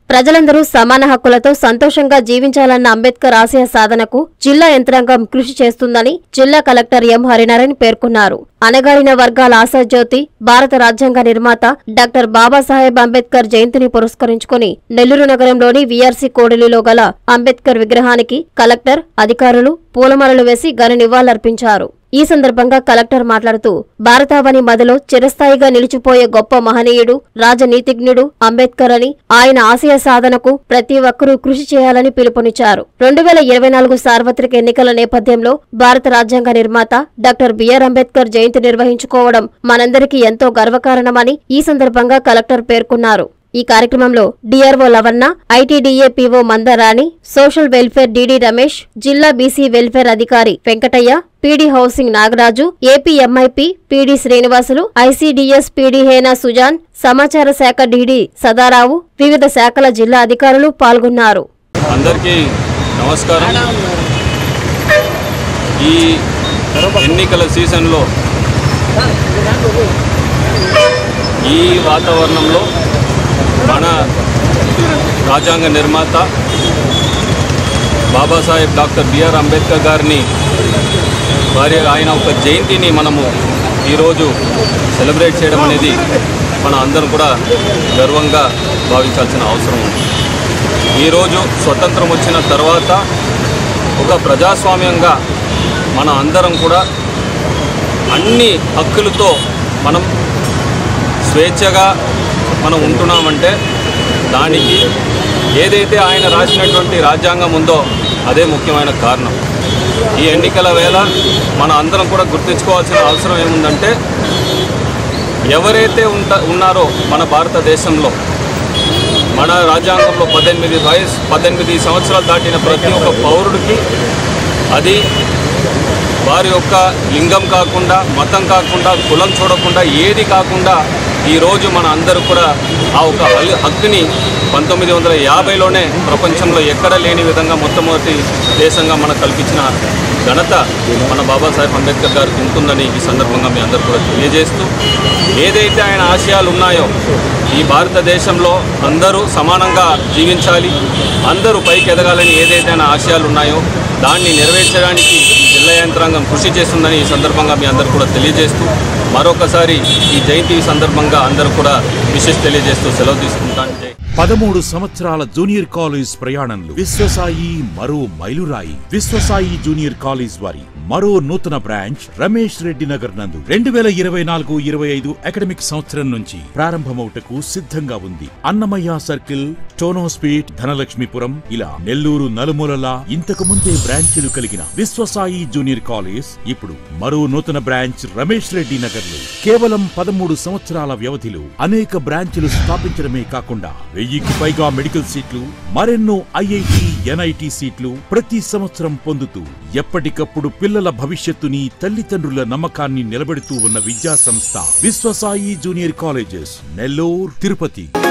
ప్రజలందరూ సమాన హక్కులతో సంతోషంగా జీవించాలన్న అంబేద్కర్ ఆశయ సాధనకు జిల్లా యంత్రాంగం కృషి చేస్తుందని జిల్లా కలెక్టర్ ఎం హరినారాయణ పేర్కొన్నారు అణగారిన వర్గాల ఆశాజ్యోతి భారత రాజ్యాంగ నిర్మాత డాక్టర్ బాబాసాహెబ్ అంబేద్కర్ జయంతిని పురస్కరించుకుని నెల్లూరు నగరంలోని వీఆర్సీ కోడలిలో గల అంబేద్కర్ విగ్రహానికి కలెక్టర్ అధికారులు పూలమాలలు వేసి ఘన నివాళులర్పించారు ఈ సందర్భంగా కలెక్టర్ మాట్లాడుతూ భారతావని మదిలో చిరస్థాయిగా నిలిచిపోయే గొప్ప మహనీయుడు రాజనీతిజ్ఞుడు అంబేద్కర్ అని ఆయన ఆశయ సాధనకు ప్రతి ఒక్కరూ కృషి చేయాలని పిలుపునిచ్చారు రెండు వేల ఇరవై నాలుగు సార్వత్రిక ఎన్నికల నేపథ్యంలో భారత రాజ్యాంగ నిర్మాత డాక్టర్ బిఆర్ అంబేద్కర్ జయంతి నిర్వహించుకోవడం మనందరికీ ఎంతో గర్వకారణమని ఈ సందర్భంగా కలెక్టర్ పేర్కొన్నారు ఈ కార్యక్రమంలో DRO Lavanna ITDA PO Mandarani social welfare DD Ramesh జిల్లా బీసీ వెల్ఫేర్ అధికారి Venkataiah PD housing Nagaraju AP MIP PD Srinivasulu ICDS PD హేనా సుజాన్ సమాచార శాఖ డీడీ సదారావు వివిధ శాఖల జిల్లా అధికారులు పాల్గొన్నారు అందరికీ నమస్కారం ఈ ఎన్నికల సీజన్లో ఈ వాతావరణంలో మన రాజ్యాంగ నిర్మాత బాబాసాహెబ్ డాక్టర్ బిఆర్ అంబేద్కర్ గారిని వారి ఆయన ఒక జయంతిని మనము ఈరోజు సెలబ్రేట్ చేయడం అనేది మన అందరం కూడా గర్వంగా భావించాల్సిన అవసరం ఉంది ఈరోజు స్వతంత్రం వచ్చిన తర్వాత ఒక ప్రజాస్వామ్యంగా మన అందరం కూడా అన్ని హక్కులతో మనం స్వేచ్ఛగా మనం ఉంటున్నామంటే దానికి ఏదైతే ఆయన రాసినటువంటి రాజ్యాంగం ఉందో అదే ముఖ్యమైన కారణం ఈ ఎన్నికల వేళ మన అందరం కూడా గుర్తుంచుకోవాల్సిన అవసరం ఏముందంటే ఎవరైతే ఉంట ఉన్నారో మన భారతదేశంలో మన రాజ్యాంగంలో పద్దెనిమిది వయసు పద్దెనిమిది సంవత్సరాలు దాటిన ప్రతి ఒక్క పౌరుడికి అది వారి యొక్క లింగం కాకుండా మతం కాకుండా కులం చూడకుండా ఏది కాకుండా ఈరోజు మన అందరూ కూడా ఆ ఒక హల్- హక్కుని పంతొమ్మిది వందల యాభైలోనే ప్రపంచంలో ఎక్కడ లేని విధంగా మొట్టమొదటి దేశంగా మనకు కల్పించిన ఘనత మన బాబాసాహెబ్ అంబేద్కర్ గారికి ఉంటుందని ఈ సందర్భంగా మీ అందరూ కూడా తెలియజేస్తూ ఏదైతే ఆయన ఆశయాలు ఉన్నాయో ఈ భారతదేశంలో అందరూ సమానంగా జీవించాలి అందరూ పైకి ఎదగాలని ఏదైతే ఆయన ఆశయాలు ఉన్నాయో దాన్ని నెరవేర్చడానికి ఈ జిల్లా యంత్రాంగం కృషి చేస్తుందని ఈ సందర్భంగా మీ అందరూ కూడా తెలియజేస్తూ మరొకసారి ఈ జయంతి సందర్భంగా అందరూ కూడా విశేష తెలియజేస్తూ సెలవు తీసుకుంటాను జై పదమూడు సంవత్సరాల జూనియర్ కాలేజ్ ప్రయాణంలో విశ్వసాయి మరో మైలురాయి విశ్వసాయి జూనియర్ కాలేజ్ వారి మరో నూతన బ్రాంచ్ రమేష్ రెడ్డి నగర్ నందు రెండు వేల ఇరవై నాలుగు ఇరవై ఐదు అకాడమిక్ సంవత్సరం నుంచి ప్రారంభమవుటకు సిద్ధంగా ఉంది అన్నమయ్య సర్కిల్ టోనోస్పీట్ ధనలక్ష్మీపురం ఇలా నెల్లూరు నలుమూలలా ఇంతకు ముందే బ్రాంచీలు కలిగిన విశ్వసాయి జూనియర్ కాలేజ్ ఇప్పుడు మరో నూతన బ్రాంచ్ రమేష్ రెడ్డి నగర్ లో కేవలం పదమూడు సంవత్సరాల వ్యవధిలో అనేక బ్రాంచ్లు స్థాపించడమే కాకుండా వెయ్యికి పైగా మెడికల్ సీట్లు మరెన్నో ఐఐటి ఎన్ఐటి సీట్లు ప్రతి సంవత్సరం పొందుతూ ఎప్పటికప్పుడు పిల్లల భవిష్యత్తుని తల్లిదండ్రుల నమ్మకాన్ని నిలబెడుతూ ఉన్న విద్యా సంస్థ విశ్వసాయి జూనియర్ కాలేజెస్ నెల్లూరు తిరుపతి